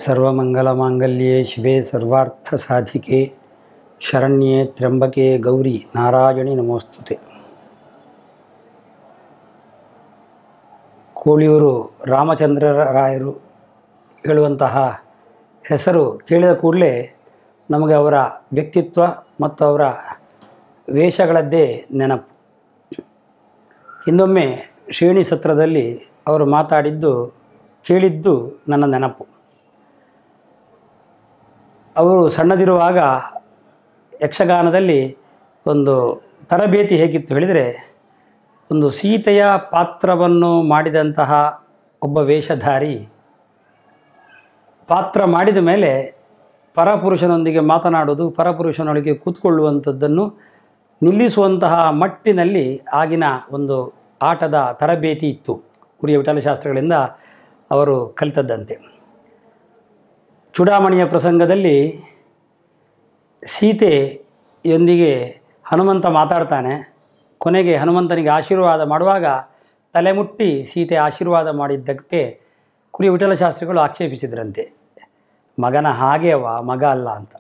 ಸರ್ವಮಂಗಲಮಾಂಗಲ್ಯೆ ಶಿವೆ ಸರ್ವಾರ್ಥಸಾಧಿಕೆ ಶರಣ್ಯೆ ತ್ರ್ಯಂಬಕೆ ಗೌರಿ ನಾರಾಯಣಿ ನಮೋಸ್ತುತೆ ಕೋಳಿಯೂರು ರಾಮಚಂದ್ರ ರಾಯರು ಹೇಳುವಂತಹ ಹೆಸರು ಕೇಳಿದ ಕೂಡಲೇ ನಮಗೆ ಅವರ ವ್ಯಕ್ತಿತ್ವ ಮತ್ತು ಅವರ ವೇಷಗಳದ್ದೇ ನೆನಪು ಹಿಂದೊಮ್ಮೆ ಶ್ರೇಣಿ ಸತ್ರದಲ್ಲಿ ಅವರು ಮಾತಾಡಿದ್ದು ಕೇಳಿದ್ದು ನನ್ನ ನೆನಪು ಅವರು ಸಣ್ಣದಿರುವಾಗ ಯಕ್ಷಗಾನದಲ್ಲಿ ಒಂದು ತರಬೇತಿ ಹೇಗಿತ್ತು ಹೇಳಿದರೆ ಒಂದು ಸೀತೆಯ ಪಾತ್ರವನ್ನು ಮಾಡಿದಂತಹ ಒಬ್ಬ ವೇಷಧಾರಿ ಪಾತ್ರ ಮಾಡಿದ ಮೇಲೆ ಪರಪುರುಷನೊಂದಿಗೆ ಮಾತನಾಡುವುದು ಪರಪುರುಷನೊಳಗೆ ಕೂತ್ಕೊಳ್ಳುವಂಥದ್ದನ್ನು ನಿಲ್ಲಿಸುವಂತಹ ಮಟ್ಟಿನಲ್ಲಿ ಆಗಿನ ಒಂದು ಆಟದ ತರಬೇತಿ ಇತ್ತು ಕುರಿಯ ವಿಠಲಶಾಸ್ತ್ರಗಳಿಂದ ಅವರು ಕಲಿತದ್ದಂತೆ ಚೂಡಾಮಣಿಯ ಪ್ರಸಂಗದಲ್ಲಿ ಸೀತೆಯೊಂದಿಗೆ ಹನುಮಂತ ಮಾತಾಡ್ತಾನೆ ಕೊನೆಗೆ ಹನುಮಂತನಿಗೆ ಆಶೀರ್ವಾದ ಮಾಡುವಾಗ ತಲೆಮುಟ್ಟಿ ಸೀತೆ ಆಶೀರ್ವಾದ ಮಾಡಿದ್ದಕ್ಕೆ ಕುರಿ ವಿಠಲಶಾಸ್ತ್ರಿಗಳು ಆಕ್ಷೇಪಿಸಿದ್ರಂತೆ ಮಗನ ಹಾಗೆ ಅವ ಮಗ ಅಲ್ಲ ಅಂತ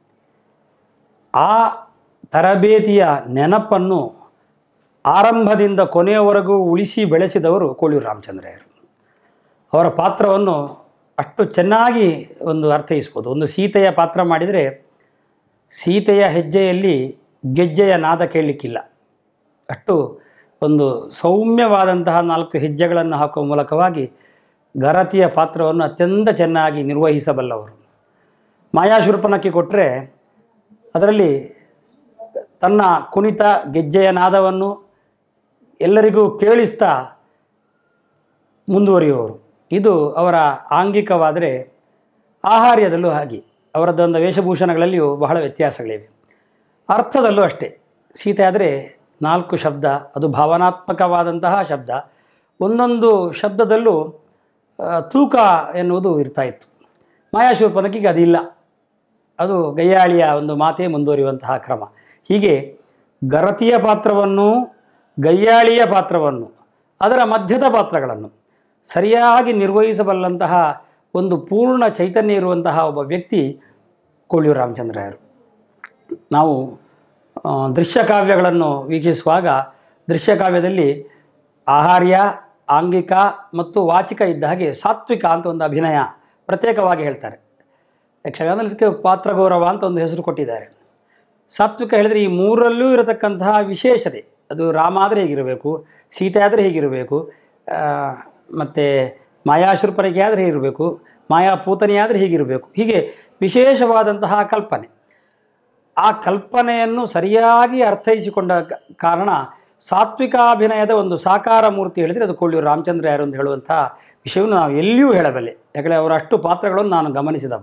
ಆ ತರಬೇತಿಯ ನೆನಪನ್ನು ಆರಂಭದಿಂದ ಕೊನೆಯವರೆಗೂ ಉಳಿಸಿ ಬೆಳೆಸಿದವರು ಕೋಳಿಯೂರು ರಾಮಚಂದ್ರಯ್ಯರು ಅವರ ಪಾತ್ರವನ್ನು ಅಷ್ಟು ಚೆನ್ನಾಗಿ ಒಂದು ಅರ್ಥೈಸ್ಬೋದು ಒಂದು ಸೀತೆಯ ಪಾತ್ರ ಮಾಡಿದರೆ ಸೀತೆಯ ಹೆಜ್ಜೆಯಲ್ಲಿ ಗೆಜ್ಜೆಯ ನಾದ ಕೇಳಲಿಕ್ಕಿಲ್ಲ ಅಷ್ಟು ಒಂದು ಸೌಮ್ಯವಾದಂತಹ ನಾಲ್ಕು ಹೆಜ್ಜೆಗಳನ್ನು ಹಾಕುವ ಮೂಲಕವಾಗಿ ಗರತಿಯ ಪಾತ್ರವನ್ನು ಅತ್ಯಂತ ಚೆನ್ನಾಗಿ ನಿರ್ವಹಿಸಬಲ್ಲವರು ಮಾಯಾಶೂರ್ಪನಕ್ಕೆ ಕೊಟ್ಟರೆ ಅದರಲ್ಲಿ ತನ್ನ ಕುಣಿತ ಗೆಜ್ಜೆಯ ನಾದವನ್ನು ಎಲ್ಲರಿಗೂ ಕೇಳಿಸ್ತಾ ಮುಂದುವರಿಯುವವರು ಇದು ಅವರ ಆಂಗಿಕವಾದರೆ ಆಹಾರ್ಯದಲ್ಲೂ ಹಾಗೆ ಅವರದ್ದೊಂದು ವೇಷಭೂಷಣಗಳಲ್ಲಿಯೂ ಬಹಳ ವ್ಯತ್ಯಾಸಗಳಿವೆ ಅರ್ಥದಲ್ಲೂ ಅಷ್ಟೇ ಸೀತೆ ಆದರೆ ನಾಲ್ಕು ಶಬ್ದ ಅದು ಭಾವನಾತ್ಮಕವಾದಂತಹ ಶಬ್ದ ಒಂದೊಂದು ಶಬ್ದದಲ್ಲೂ ಆ, ತೂಕ ಎನ್ನುವುದು ಇರ್ತಾ ಇತ್ತು ಮಾಯಾಶೂರ್ಪನಕಿಗೆ ಅದಿಲ್ಲ ಅದು ಗಯ್ಯಾಳಿಯ ಒಂದು ಮಾತೇ ಮುಂದುವರಿಯುವಂತಹ ಕ್ರಮ ಹೀಗೆ ಗರತಿಯ ಪಾತ್ರವನ್ನು ಗಯ್ಯಾಳಿಯ ಪಾತ್ರವನ್ನು ಅದರ ಮಧ್ಯದ ಪಾತ್ರಗಳನ್ನು ಸರಿಯಾಗಿ ನಿರ್ವಹಿಸಬಲ್ಲಂತಹ ಒಂದು ಪೂರ್ಣ ಚೈತನ್ಯ ಇರುವಂತಹ ಒಬ್ಬ ವ್ಯಕ್ತಿ ಕೋಳಿಯೂರು ರಾಮಚಂದ್ರಯ್ಯರು ನಾವು ಆ, ದೃಶ್ಯಕಾವ್ಯಗಳನ್ನು ವೀಕ್ಷಿಸುವಾಗ ದೃಶ್ಯಕಾವ್ಯದಲ್ಲಿ ಆಹಾರ್ಯ ಆಂಗಿಕ ಮತ್ತು ವಾಚಿಕ ಇದ್ದ ಹಾಗೆ ಸಾತ್ವಿಕ ಅಂತ ಒಂದು ಅಭಿನಯ ಪ್ರತ್ಯೇಕವಾಗಿ ಹೇಳ್ತಾರೆ ಯಕ್ಷಗಾನದಲ್ಲಿ ಇದಕ್ಕೆ ಪಾತ್ರಗೌರವ ಅಂತ ಒಂದು ಹೆಸರು ಕೊಟ್ಟಿದ್ದಾರೆ ಸಾತ್ವಿಕ ಹೇಳಿದರೆ ಈ ಮೂರಲ್ಲೂ ಇರತಕ್ಕಂತಹ ವಿಶೇಷತೆ ಅದು ರಾಮ ಆದರೆ ಹೇಗಿರಬೇಕು ಸೀತೆ ಆದರೆ ಹೇಗಿರಬೇಕು ಮತ್ತು ಮಾಯಾಶುರ್ಪನಿಗೆ ಆದರೆ ಹೇಗಿರಬೇಕು ಮಾಯಾಪೂತನಿ ಆದರೆ ಹೀಗಿರಬೇಕು ಹೀಗೆ ವಿಶೇಷವಾದಂತಹ ಕಲ್ಪನೆ ಆ ಕಲ್ಪನೆಯನ್ನು ಸರಿಯಾಗಿ ಅರ್ಥೈಸಿಕೊಂಡ ಕ- ಕಾರಣ ಸಾತ್ವಿಕಾಭಿನಯದ ಒಂದು ಸಾಕಾರ ಮೂರ್ತಿ ಹೇಳಿದರೆ ಅದು ಕೊಳ್ಳೂರು ರಾಮಚಂದ್ರ ಯಾರು ಅಂತ ಹೇಳುವಂಥ ವಿಷಯವನ್ನು ನಾವು ಎಲ್ಲಿಯೂ ಹೇಳಬಲ್ಲೆ ಯಾಕಂದರೆ ಅವರ ಅಷ್ಟು ಪಾತ್ರಗಳನ್ನು ನಾನು ಗಮನಿಸಿದವ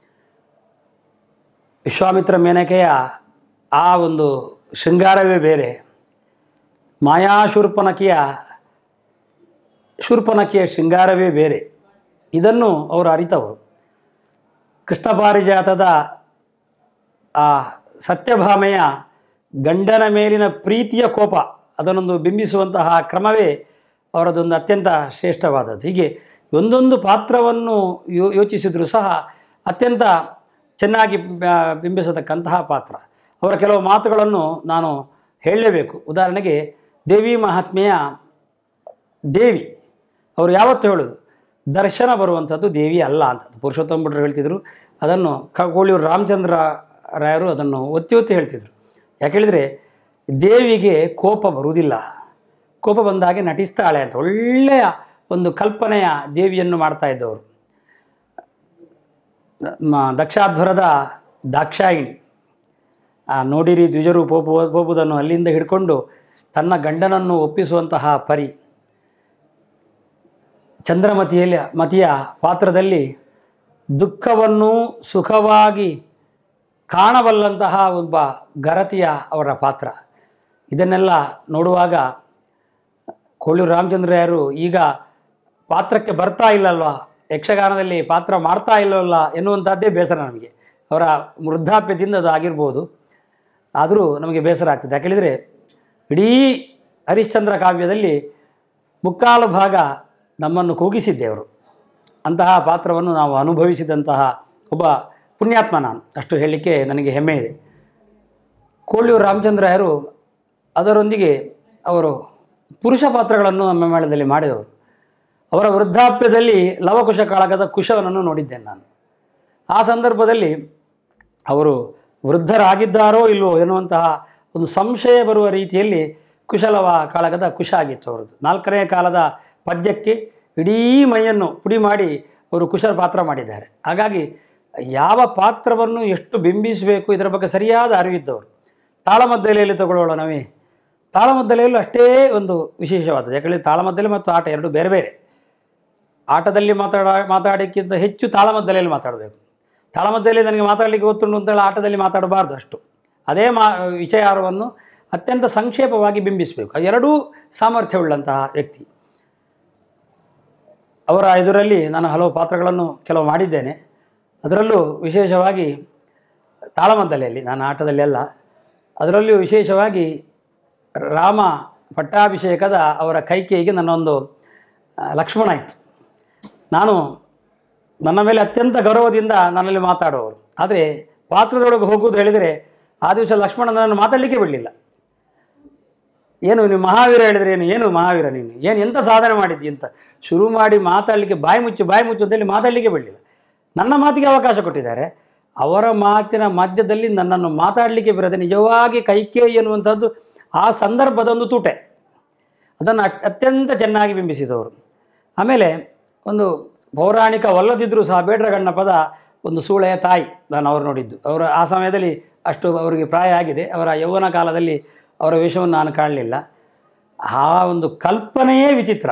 ವಿಶ್ವಾಮಿತ್ರ ಮೇನಕೆಯ ಆ ಒಂದು ಶೃಂಗಾರವೇ ಬೇರೆ ಮಾಯಾಶೂರ್ಪನಕಿಯ ಶೂರ್ಪನಕಿಯ ಶೃಂಗಾರವೇ ಬೇರೆ ಇದನ್ನು ಅವರು ಅರಿತವರು ಕೃಷ್ಣ ಪಾರಿಜಾತದ ಆ ಸತ್ಯಭಾಮೆಯ ಗಂಡನ ಮೇಲಿನ ಪ್ರೀತಿಯ ಕೋಪ ಅದನ್ನೊಂದು ಬಿಂಬಿಸುವಂತಹ ಕ್ರಮವೇ ಅವರದೊಂದು ಅತ್ಯಂತ ಶ್ರೇಷ್ಠವಾದದ್ದು ಹೀಗೆ ಒಂದೊಂದು ಪಾತ್ರವನ್ನು ಯೋ ಯೋಚಿಸಿದರೂ ಸಹ ಅತ್ಯಂತ ಚೆನ್ನಾಗಿ ಬ- ಬಿಂಬಿಸತಕ್ಕಂತಹ ಪಾತ್ರ ಅವರ ಕೆಲವು ಮಾತುಗಳನ್ನು ನಾನು ಹೇಳಲೇಬೇಕು ಉದಾಹರಣೆಗೆ ದೇವಿ ಮಹಾತ್ಮೆಯ ದೇವಿ ಅವರು ಯಾವತ್ತು ಹೇಳೋದು ದರ್ಶನ ಬರುವಂಥದ್ದು ದೇವಿ ಅಲ್ಲ ಅಂತ ಪುರುಷೋತ್ತಮ ಭಟ್ರು ಹೇಳ್ತಿದ್ರು ಅದನ್ನು ಕೋಳಿಯೂರು ರಾಮಚಂದ್ರ ರಾಯರು ಅದನ್ನು ಒತ್ತಿ ಒತ್ತಿ ಹೇಳ್ತಿದ್ರು ಯಾಕೆ ಹೇಳಿದರೆ ದೇವಿಗೆ ಕೋಪ ಬರುವುದಿಲ್ಲ ಕೋಪ ಬಂದಾಗೆ ನಟಿಸ್ತಾಳೆ ಅಂತ ಒಳ್ಳೆಯ ಒಂದು ಕಲ್ಪನೆಯ ದೇವಿಯನ್ನು ಮಾಡ್ತಾ ಇದ್ದವರು ಮ- ದಕ್ಷಾಧ್ವರದ ದಾಕ್ಷಾಯಿಣಿ ಆ ನೋಡಿರಿ ದ್ವಿಜರು ಪೋಪು ಪೋಪುದನ್ನು ಅಲ್ಲಿಂದ ಹಿಡ್ಕೊಂಡು ತನ್ನ ಗಂಡನನ್ನು ಒಪ್ಪಿಸುವಂತಹ ಪರಿ ಚಂದ್ರಮತಿಯಲ್ಲಿ ಮತಿಯ ಪಾತ್ರದಲ್ಲಿ ದುಃಖವನ್ನು ಸುಖವಾಗಿ ಕಾಣಬಲ್ಲಂತಹ ಒಬ್ಬ ಗರತಿಯ ಅವರ ಪಾತ್ರ ಇದನ್ನೆಲ್ಲ ನೋಡುವಾಗ ಕೋಳೂರು ರಾಮಚಂದ್ರಯ್ಯರು ಈಗ ಪಾತ್ರಕ್ಕೆ ಬರ್ತಾ ಇಲ್ಲಲ್ವಾ ಯಕ್ಷಗಾನದಲ್ಲಿ ಪಾತ್ರ ಮಾಡ್ತಾ ಇಲ್ಲವಲ್ಲ ಎನ್ನುವಂಥದ್ದೇ ಬೇಸರ ನಮಗೆ ಅವರ ವೃದ್ಧಾಪ್ಯದಿಂದ ಅದು ಆಗಿರ್ಬೋದು ಆದರೂ ನಮಗೆ ಬೇಸರ ಆಗ್ತದೆ ಯಾಕೆಳಿದರೆ ಇಡೀ ಹರಿಶ್ಚಂದ್ರ ಕಾವ್ಯದಲ್ಲಿ ಮುಕ್ಕಾಲು ಭಾಗ ನಮ್ಮನ್ನು ಕೂಗಿಸಿದ್ದೆ ಅವರು ಅಂತಹ ಪಾತ್ರವನ್ನು ನಾವು ಅನುಭವಿಸಿದಂತಹ ಒಬ್ಬ ಪುಣ್ಯಾತ್ಮ ನಾನು ಅಷ್ಟು ಹೇಳಲಿಕ್ಕೆ ನನಗೆ ಹೆಮ್ಮೆ ಇದೆ ಕೋಳಿಯೂರು ರಾಮಚಂದ್ರಾಯರು ಅದರೊಂದಿಗೆ ಅವರು ಪುರುಷ ಪಾತ್ರಗಳನ್ನು ನಮ್ಮ ಮೇಳದಲ್ಲಿ ಮಾಡಿದವರು ಅವರ ವೃದ್ಧಾಪ್ಯದಲ್ಲಿ ಲವಕುಶ ಕಾಳಗದ ಕುಶವನನ್ನು ನೋಡಿದ್ದೇನೆ ನಾನು ಆ ಸಂದರ್ಭದಲ್ಲಿ ಅವರು ವೃದ್ಧರಾಗಿದ್ದಾರೋ ಇಲ್ವೋ ಎನ್ನುವಂತಹ ಒಂದು ಸಂಶಯ ಬರುವ ರೀತಿಯಲ್ಲಿ ಕುಶಲವ ಕಾಳಗದ ಕುಶ ಆಗಿತ್ತು ಅವರದ್ದು ನಾಲ್ಕನೇ ಕಾಲದ ಪದ್ಯಕ್ಕೆ ಇಡೀ ಮೈಯನ್ನು ಪುಡಿ ಮಾಡಿ ಅವರು ಕುಶಲ ಪಾತ್ರ ಮಾಡಿದ್ದಾರೆ ಹಾಗಾಗಿ ಯಾವ ಪಾತ್ರವನ್ನು ಎಷ್ಟು ಬಿಂಬಿಸಬೇಕು ಇದರ ಬಗ್ಗೆ ಸರಿಯಾದ ಅರಿವಿದ್ದವರು ತಾಳಮದ್ದಲೆಯಲ್ಲಿ ತಗೊಳ್ಳೋಣ ನಾವೇ ತಾಳಮದ್ದಲೆಯಲ್ಲೂ ಅಷ್ಟೇ ಒಂದು ವಿಶೇಷವಾದದ್ದು ಯಾಕಂದರೆ ತಾಳಮದ್ದಲೆ ಮತ್ತು ಆಟ ಎರಡು ಬೇರೆ ಬೇರೆ ಆಟದಲ್ಲಿ ಮಾತಾಡ ಮಾತಾಡೋಕ್ಕಿಂತ ಹೆಚ್ಚು ತಾಳಮದ್ದಲೆಯಲ್ಲಿ ಮಾತಾಡಬೇಕು ತಾಳಮದ್ದಲೆಯಲ್ಲಿ ನನಗೆ ಮಾತಾಡಲಿಕ್ಕೆ ಗೊತ್ತುಂಟು ಅಂತೇಳಿ ಆಟದಲ್ಲಿ ಮಾತಾಡಬಾರ್ದು ಅಷ್ಟು ಅದೇ ಮಾ ವಿಚಾರವನ್ನು ಅತ್ಯಂತ ಸಂಕ್ಷೇಪವಾಗಿ ಬಿಂಬಿಸಬೇಕು ಅದು ಎರಡೂ ಸಾಮರ್ಥ್ಯವುಳ್ಳಂತಹ ವ್ಯಕ್ತಿ ಅವರ ಇದರಲ್ಲಿ ನಾನು ಹಲವು ಪಾತ್ರಗಳನ್ನು ಕೆಲವು ಮಾಡಿದ್ದೇನೆ ಅದರಲ್ಲೂ ವಿಶೇಷವಾಗಿ ತಾಳಮದ್ದಲೆಯಲ್ಲಿ ನಾನು ಆಟದಲ್ಲಿ ಅಲ್ಲ ಅದರಲ್ಲಿಯೂ ವಿಶೇಷವಾಗಿ ರಾಮ ಪಟ್ಟಾಭಿಷೇಕದ ಅವರ ಕೈಕೇಯಿಗೆ ನನ್ನೊಂದು ಆ, ಲಕ್ಷ್ಮಣ ಇತ್ತು ನಾನು ನನ್ನ ಮೇಲೆ ಅತ್ಯಂತ ಗೌರವದಿಂದ ನನ್ನಲ್ಲಿ ಮಾತಾಡುವವರು ಆದರೆ ಪಾತ್ರದೊಳಗೆ ಹೋಗುವುದು ಹೇಳಿದರೆ ಆ ದಿವಸ ಲಕ್ಷ್ಮಣ ನನ್ನನ್ನು ಮಾತಾಡಲಿಕ್ಕೆ ಬಿಡಲಿಲ್ಲ ಏನು ನೀವು ಮಹಾವೀರ ಹೇಳಿದ್ರೆ ಏನು ಏನು ಮಹಾವೀರ ನೀನು ಏನು ಎಂಥ ಸಾಧನೆ ಮಾಡಿದ್ದಿ ಅಂತ ಶುರು ಮಾಡಿ ಮಾತಾಡಲಿಕ್ಕೆ ಬಾಯಿ ಮುಚ್ಚು ಬಾಯಿ ಮುಚ್ಚು ಅಂತೇಳಿ ಮಾತಾಡಲಿಕ್ಕೆ ಬಿಡಲಿಲ್ಲ ನನ್ನ ಮಾತಿಗೆ ಅವಕಾಶ ಕೊಟ್ಟಿದ್ದಾರೆ ಅವರ ಮಾತಿನ ಮಧ್ಯದಲ್ಲಿ ನನ್ನನ್ನು ಮಾತಾಡಲಿಕ್ಕೆ ಬಿಡದೆ ನಿಜವಾಗಿ ಕೈಕೇಯಿ ಎನ್ನುವಂಥದ್ದು ಆ ಸಂದರ್ಭದ ಒಂದು ತೂಟೆ ಅದನ್ನು ಅತ್- ಅತ್ಯಂತ ಚೆನ್ನಾಗಿ ಬಿಂಬಿಸಿದವರು ಆಮೇಲೆ ಒಂದು ಪೌರಾಣಿಕವಲ್ಲದಿದ್ದರೂ ಸಹ ಬೇಡ್ರಗಣ್ಣ ಪದ ಒಂದು ಸೂಳೆಯ ತಾಯಿ ನಾನು ಅವರು ನೋಡಿದ್ದು ಅವರು ಆ ಸಮಯದಲ್ಲಿ ಅಷ್ಟು ಅವರಿಗೆ ಪ್ರಾಯ ಆಗಿದೆ ಅವರ ಯೌವನ ಕಾಲದಲ್ಲಿ ಅವರ ವೇಷವನ್ನು ನಾನು ಕಾಣಲಿಲ್ಲ ಆ ಒಂದು ಕಲ್ಪನೆಯೇ ವಿಚಿತ್ರ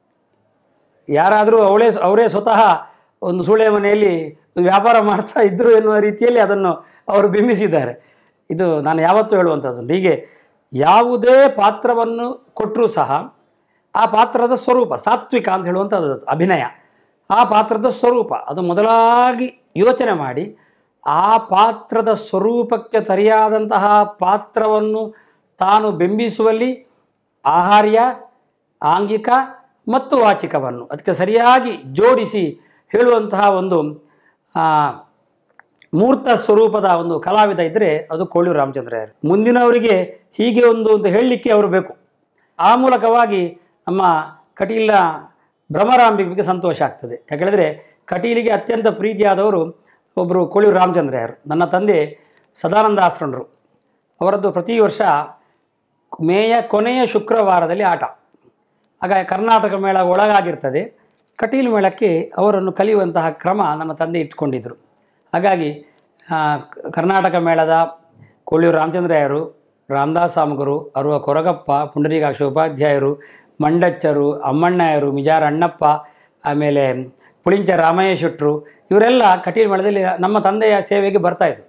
ಯಾರಾದರೂ ಅವಳೇ ಅವರೇ ಸ್ವತಃ ಒಂದು ಸೂಳೆ ಮನೆಯಲ್ಲಿ ವ್ಯಾಪಾರ ಮಾಡ್ತಾ ಇದ್ದರು ಎನ್ನುವ ರೀತಿಯಲ್ಲಿ ಅದನ್ನು ಅವರು ಬಿಂಬಿಸಿದ್ದಾರೆ ಇದು ನಾನು ಯಾವತ್ತೂ ಹೇಳುವಂಥದ್ದು ಹೀಗೆ ಯಾವುದೇ ಪಾತ್ರವನ್ನು ಕೊಟ್ಟರೂ ಸಹ ಆ ಪಾತ್ರದ ಸ್ವರೂಪ ಸಾತ್ವಿಕ ಅಂತ ಹೇಳುವಂಥದ್ದು ಅದು ಅಭಿನಯ ಆ ಪಾತ್ರದ ಸ್ವರೂಪ ಅದು ಮೊದಲಾಗಿ ಯೋಚನೆ ಮಾಡಿ ಆ ಪಾತ್ರದ ಸ್ವರೂಪಕ್ಕೆ ಸರಿಯಾದಂತಹ ಪಾತ್ರವನ್ನು ತಾನು ಬಿಂಬಿಸುವಲ್ಲಿ ಆಹಾರ್ಯ ಆಂಗಿಕ ಮತ್ತು ವಾಚಿಕವನ್ನು ಅದಕ್ಕೆ ಸರಿಯಾಗಿ ಜೋಡಿಸಿ ಹೇಳುವಂತಹ ಒಂದು ಆ, ಮೂರ್ತ ಸ್ವರೂಪದ ಒಂದು ಕಲಾವಿದ ಇದ್ದರೆ ಅದು ಕೋಳೂರು ರಾಮಚಂದ್ರಯ್ಯರು ಮುಂದಿನವರಿಗೆ ಹೀಗೆ ಒಂದು ಅಂತ ಹೇಳಲಿಕ್ಕೆ ಅವರು ಬೇಕು ಆ ಮೂಲಕವಾಗಿ ನಮ್ಮ ಕಟೀಲ ಭ್ರಮರಾಂಬಿಗೆ ಸಂತೋಷ ಆಗ್ತದೆ ಯಾಕೆಳಿದರೆ ಕಟೀಲಿಗೆ ಅತ್ಯಂತ ಪ್ರೀತಿಯಾದವರು ಒಬ್ಬರು ಕೋಳೂರು ರಾಮಚಂದ್ರಯ್ಯರು ನನ್ನ ತಂದೆ ಸದಾನಂದ ಆಶ್ರಮರು ಅವರದ್ದು ಪ್ರತಿ ವರ್ಷ ಮೇಯ ಕೊನೆಯ ಶುಕ್ರವಾರದಲ್ಲಿ ಆಟ ಆಗ ಕರ್ನಾಟಕ ಮೇಳ ಒಳಗಾಗಿರ್ತದೆ ಕಟೀಲು ಮೇಳಕ್ಕೆ ಅವರನ್ನು ಕಲಿಯುವಂತಹ ಕ್ರಮ ನನ್ನ ತಂದೆ ಇಟ್ಕೊಂಡಿದ್ದರು ಹಾಗಾಗಿ ಆ, ಕ- ಕರ್ನಾಟಕ ಮೇಳದ ಕೊಳ್ಳೂರು ರಾಮಚಂದ್ರಯ್ಯರು ರಾಮದಾಸ್ ಸಾಮಗರು ಅರುವ ಕೊರಗಪ್ಪ ಪುಂಡರೀಕಾಕ್ಷ ಉಪಾಧ್ಯಾಯರು ಮಂಡಚ್ಚರು ಅಮ್ಮಣ್ಣಯ್ಯರು ಮಿಜಾರ ಅಣ್ಣಪ್ಪ ಆಮೇಲೆ ಪುಳಿಂಚ ರಾಮಯ್ಯ ಶೆಟ್ರು ಇವರೆಲ್ಲ ಕಟೀಲು ಮೇಳದಲ್ಲಿ ನಮ್ಮ ತಂದೆಯ ಸೇವೆಗೆ ಬರ್ತಾಯಿದ್ರು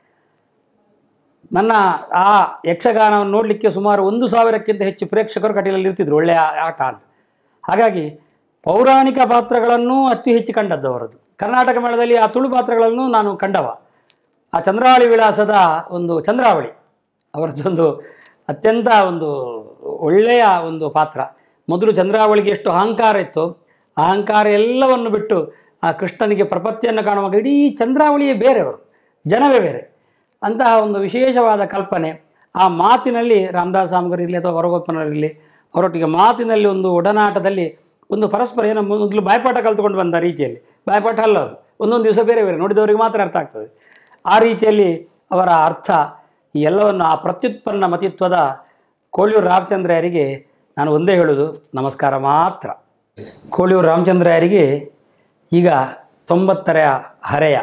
ನನ್ನ ಆ ಯಕ್ಷಗಾನವನ್ನು ನೋಡಲಿಕ್ಕೆ ಸುಮಾರು ಒಂದು ಸಾವಿರಕ್ಕಿಂತ ಹೆಚ್ಚು ಪ್ರೇಕ್ಷಕರು ಕಟೀಲಲ್ಲಿ ಇರ್ತಿದ್ರು ಒಳ್ಳೆಯ ಆಟ ಅಂತ ಹಾಗಾಗಿ ಪೌರಾಣಿಕ ಪಾತ್ರಗಳನ್ನು ಅತಿ ಹೆಚ್ಚು ಕಂಡದ್ದು ಅವರದ್ದು ಕರ್ನಾಟಕ ಮೇಳದಲ್ಲಿ ಆ ತುಳು ಪಾತ್ರಗಳನ್ನು ನಾನು ಕಂಡವ ಆ ಚಂದ್ರಾವಳಿ ವಿಳಾಸದ ಒಂದು ಚಂದ್ರಾವಳಿ ಅವರದ್ದೊಂದು ಅತ್ಯಂತ ಒಂದು ಒಳ್ಳೆಯ ಒಂದು ಪಾತ್ರ ಮೊದಲು ಚಂದ್ರಾವಳಿಗೆ ಎಷ್ಟು ಅಹಂಕಾರ ಇತ್ತು ಆ ಅಹಂಕಾರ ಎಲ್ಲವನ್ನು ಬಿಟ್ಟು ಆ ಕೃಷ್ಣನಿಗೆ ಪ್ರಪತ್ತಿಯನ್ನು ಕಾಣುವಾಗ ಇಡೀ ಚಂದ್ರಾವಳಿಯೇ ಬೇರೆಯವರು ಜನವೇ ಬೇರೆ ಅಂತಹ ಒಂದು ವಿಶೇಷವಾದ ಕಲ್ಪನೆ ಆ ಮಾತಿನಲ್ಲಿ ರಾಮದಾಸ್ ಸಾಮಗರಿರಲಿ ಅಥವಾ ಹೊರಗೊಪ್ಪನವರಿರಲಿ ಅವರೊಟ್ಟಿಗೆ ಮಾತಿನಲ್ಲಿ ಒಂದು ಒಡನಾಟದಲ್ಲಿ ಒಂದು ಪರಸ್ಪರ ಏನೋ ಮೊದಲು ಬಾಯ್ಪಾಠ ಕಲ್ತ್ಕೊಂಡು ಬಂದ ರೀತಿಯಲ್ಲಿ ಬಾಯ್ಪಾಠ ಅಲ್ಲ ಅದು ಒಂದೊಂದು ದಿವಸ ಬೇರೆ ಬೇರೆ ನೋಡಿದವರಿಗೆ ಮಾತ್ರ ಅರ್ಥ ಆಗ್ತದೆ ಆ ರೀತಿಯಲ್ಲಿ ಅವರ ಅರ್ಥ ಈ ಎಲ್ಲವನ್ನು ಆ ಪ್ರತ್ಯುತ್ಪನ್ನ ಮತಿತ್ವದ ಕೋಳಿಯೂರು ರಾಮಚಂದ್ರಯ್ಯರಿಗೆ ನಾನು ಒಂದೇ ಹೇಳೋದು ನಮಸ್ಕಾರ ಮಾತ್ರ ಕೋಳಿಯೂರು ರಾಮಚಂದ್ರಯ್ಯರಿಗೆ ಈಗ ತೊಂಬತ್ತರ ಹರೆಯ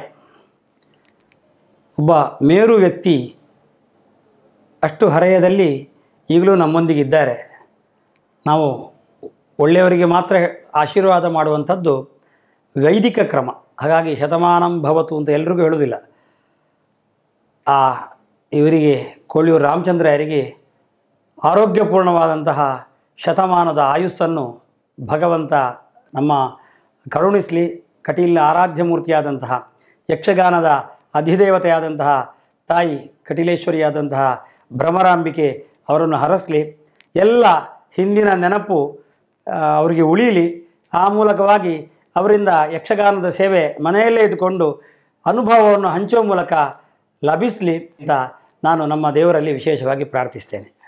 ಒಬ್ಬ ಮೇರು ವ್ಯಕ್ತಿ ಅಷ್ಟು ಹರೆಯದಲ್ಲಿ ಈಗಲೂ ನಮ್ಮೊಂದಿಗಿದ್ದಾರೆ ನಾವು ಒಳ್ಳೆಯವರಿಗೆ ಮಾತ್ರ ಆಶೀರ್ವಾದ ಮಾಡುವಂಥದ್ದು ವೈದಿಕ ಕ್ರಮ ಹಾಗಾಗಿ ಶತಮಾನಂ ಭವತು ಅಂತ ಎಲ್ರಿಗೂ ಹೇಳೋದಿಲ್ಲ ಆ ಇವರಿಗೆ ಕೋಳಿಯೂರು ರಾಮಚಂದ್ರಯ್ಯರಿಗೆ ಆರೋಗ್ಯಪೂರ್ಣವಾದಂತಹ ಶತಮಾನದ ಆಯುಸ್ಸನ್ನು ಭಗವಂತ ನಮ್ಮ ಕರುಣಿಸಲಿ ಕಟೀಲಿನ ಆರಾಧ್ಯ ಮೂರ್ತಿಯಾದಂತಹ ಯಕ್ಷಗಾನದ ಅಧಿದೇವತೆಯಾದಂತಹ ತಾಯಿ ಕಟೀಲೇಶ್ವರಿಯಾದಂತಹ ಭ್ರಮರಾಂಬಿಕೆ ಅವರನ್ನು ಹರಸಲಿ ಎಲ್ಲ ಹಿಂದಿನ ನೆನಪು ಆ, ಅವರಿಗೆ ಉಳೀಲಿ ಆ ಮೂಲಕವಾಗಿ ಅವರಿಂದ ಯಕ್ಷಗಾನದ ಸೇವೆ ಮನೆಯಲ್ಲೇ ಇದ್ದುಕೊಂಡು ಅನುಭವವನ್ನು ಹಂಚುವ ಮೂಲಕ ಲಭಿಸಲಿ ಅಂತ ನಾನು ನಮ್ಮ ದೇವರಲ್ಲಿ ವಿಶೇಷವಾಗಿ ಪ್ರಾರ್ಥಿಸ್ತೇನೆ